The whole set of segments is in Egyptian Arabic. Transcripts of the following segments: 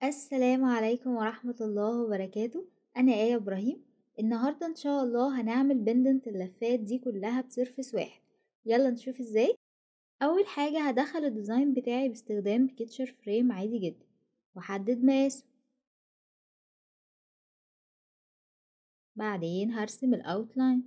السلام عليكم ورحمة الله وبركاته أنا آية إبراهيم النهاردة إن شاء الله هنعمل بندنت اللفات دي كلها بسيرفس واحد يلا نشوف ازاي أول حاجة هدخل الديزاين بتاعي باستخدام كيتشر فريم عادي جدا وأحدد مقاسه بعدين هرسم الأوتلاين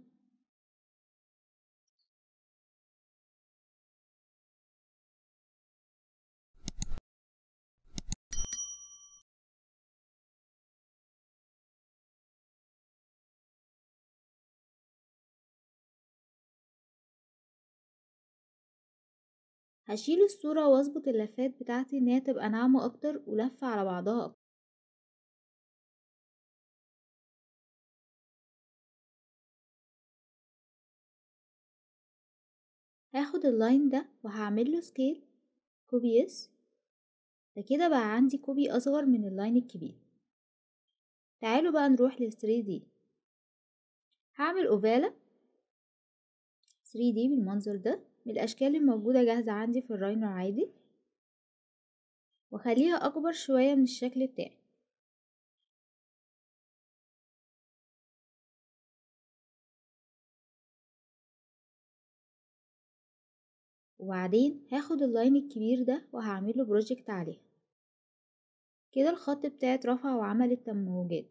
هشيل الصورة واظبط اللفات بتاعتي ان هي تبقى ناعمة اكتر ولفة على بعضها اكتر هاخد اللاين ده وهعمله سكيل كوبي اس فكده بقى عندي كوبي اصغر من اللاين الكبير تعالوا بقى نروح لل 3D هعمل اوفالة 3D بالمنظر ده من الاشكال الموجودة جاهزة عندي في الراينر عادي واخليها اكبر شوية من الشكل بتاعي وبعدين هاخد اللاين الكبير ده وهعمله بروجكت عليها كده الخط بتاعي اترفع وعمل التموجات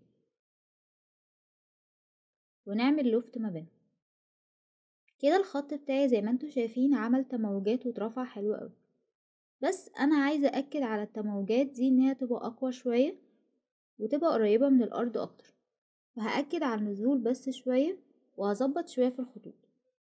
ونعمل لوفت ما بينهم كده الخط بتاعي زي ما انتوا شايفين عمل تموجات واترفع حلو قوي بس انا عايزه اكد على التموجات دي ان هي تبقى اقوى شويه وتبقى قريبه من الارض اكتر وهاكد على النزول بس شويه وهظبط شويه في الخطوط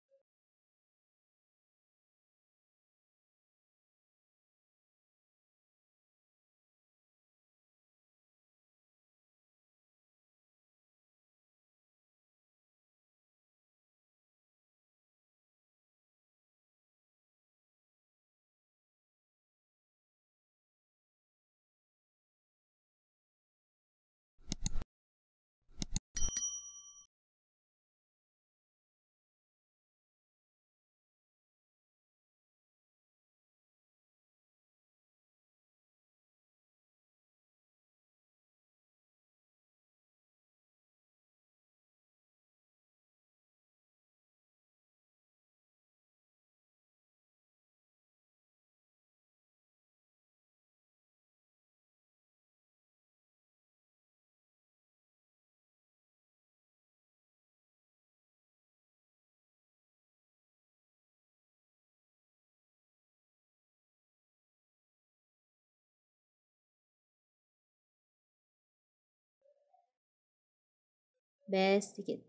بس كده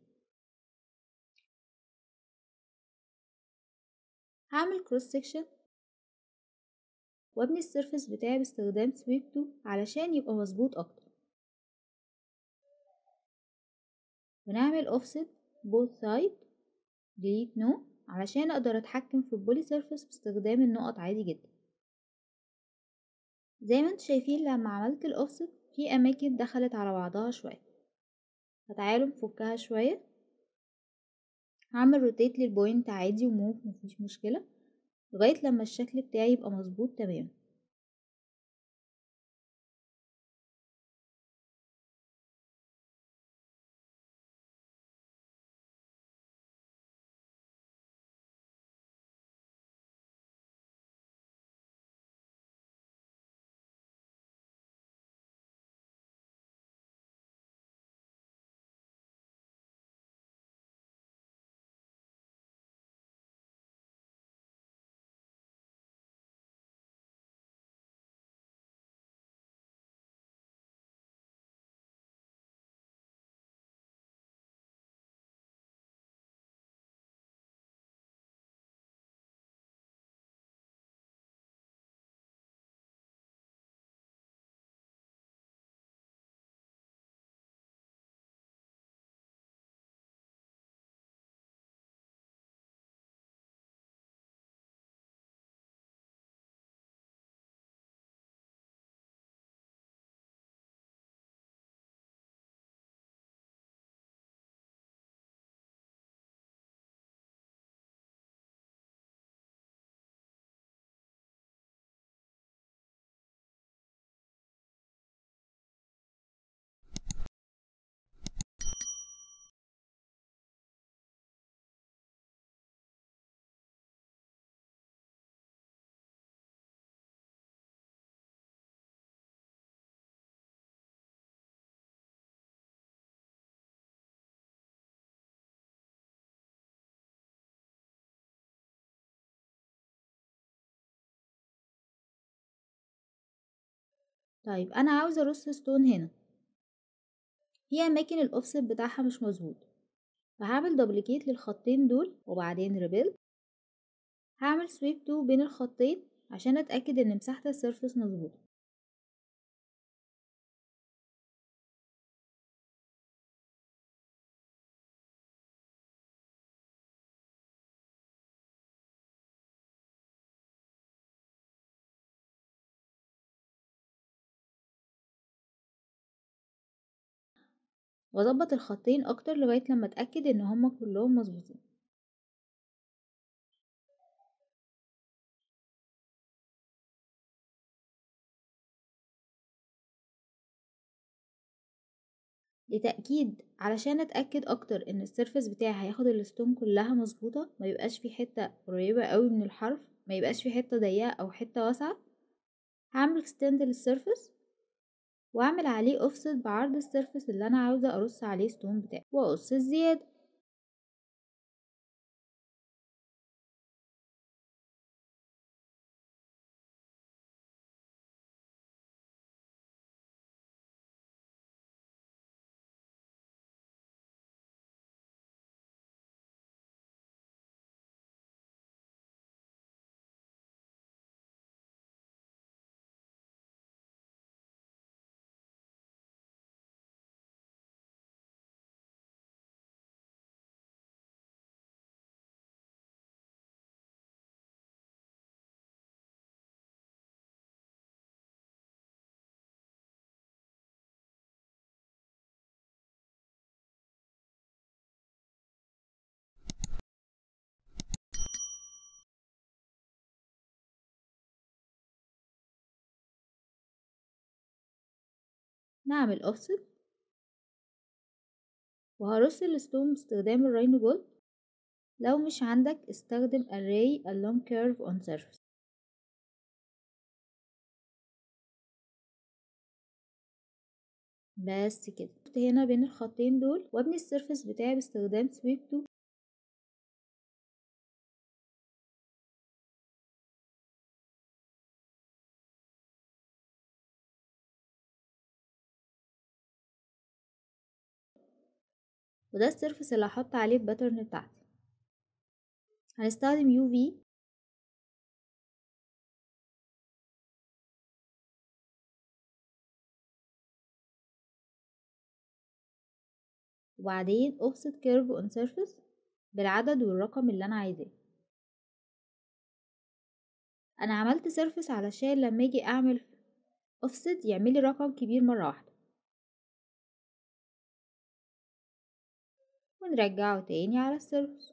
هعمل كروس سيكشن وابني السيرفس بتاعي باستخدام سويب تو علشان يبقى مظبوط اكتر ونعمل اوفست بوث سايد ديليت نو علشان اقدر اتحكم في البولي سيرفس باستخدام النقط عادي جدا زي ما انتوا شايفين لما عملت الاوفست في اماكن دخلت على بعضها شويه فتعالوا نفكها شويه هعمل روتيت للبوينت عادي وموف مفيش مشكله لغايه لما الشكل بتاعي يبقى مظبوط تمام طيب انا عاوزة ارص ستون هنا في اماكن الاوفست بتاعها مش مظبوط فهعمل دوبليكيت للخطين دول وبعدين ريبيل هعمل سويب تو بين الخطين عشان اتأكد ان مساحة السيرفس مظبوطة واظبط الخطين اكتر لغاية لما اتأكد ان هما كلهم مظبوطين لتأكيد علشان اتأكد اكتر ان السيرفس بتاعي هياخد الستون كلها مظبوطة ما يبقاش في حتة قريبة قوي من الحرف ما يبقاش في حتة ضيقة او حتة واسعة هعمل اكستند للسيرفس واعمل عليه اوفست بعرض السيرفس اللي انا عاوزة ارص عليه ستون بتاعي واقص الزيادة نعمل اوفست وهرص الستون باستخدام الراينو جولد لو مش عندك استخدم array along curve on surface بس كده هنا بين الخطين دول وابني السيرفس بتاعي باستخدام سويب تو وده السيرفس اللي هحط عليه الباترن بتاعتي هنستخدم يو في وبعدين offset curve on surface بالعدد والرقم اللي انا عايزاه انا عملت سيرفس علشان لما اجي اعمل offset يعملي رقم كبير مرة واحدة ونرجعه تاني على السيرفس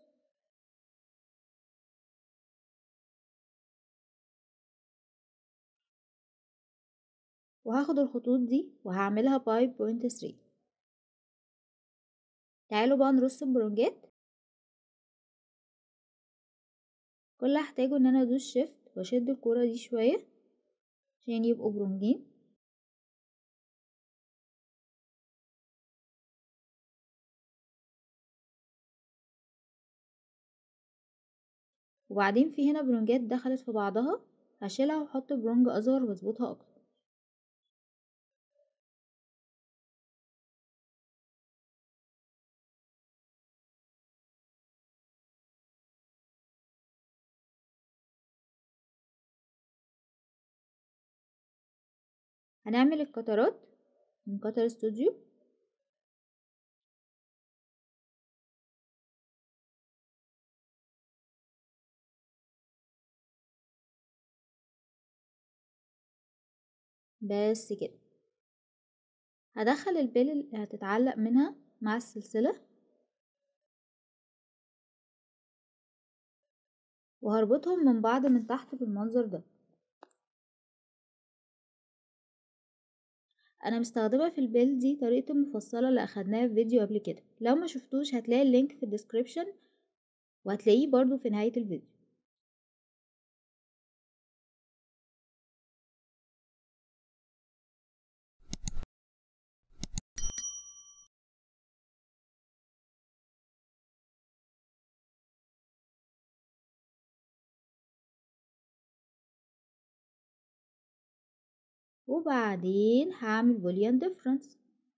وهاخد الخطوط دي وهعملها باي بوينت 3 تعالوا بقى نرص البرونجات كل اللي هحتاجه ان انا ادوس شيفت واشد الكورة دي شوية عشان يبقوا برونجين وبعدين في هنا برونجات دخلت في بعضها هشيلها واحط برونج اصغر واظبطها اكتر هنعمل القطرات من قطر استوديو بس كده هدخل البيل اللي هتتعلق منها مع السلسلة وهربطهم من بعض من تحت بالمنظر ده انا مستخدمة في البيل دي طريقة المفصلة اللي اخدناها في فيديو قبل كده لو ما شفتوش هتلاقي اللينك في الديسكريبشن وهتلاقيه برضو في نهاية الفيديو وبعدين هعمل boolean difference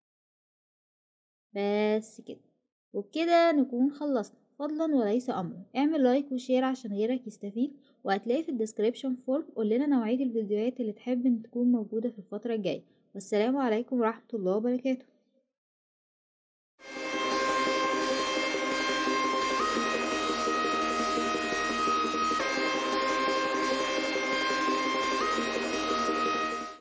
بس كده وبكده نكون خلصنا فضلا وليس امرا اعمل لايك وشير عشان غيرك يستفيد وهتلاقي في الديسكريبشن فورم قول لنا نوعيه الفيديوهات اللي تحب ان تكون موجوده في الفتره الجايه والسلام عليكم ورحمه الله وبركاته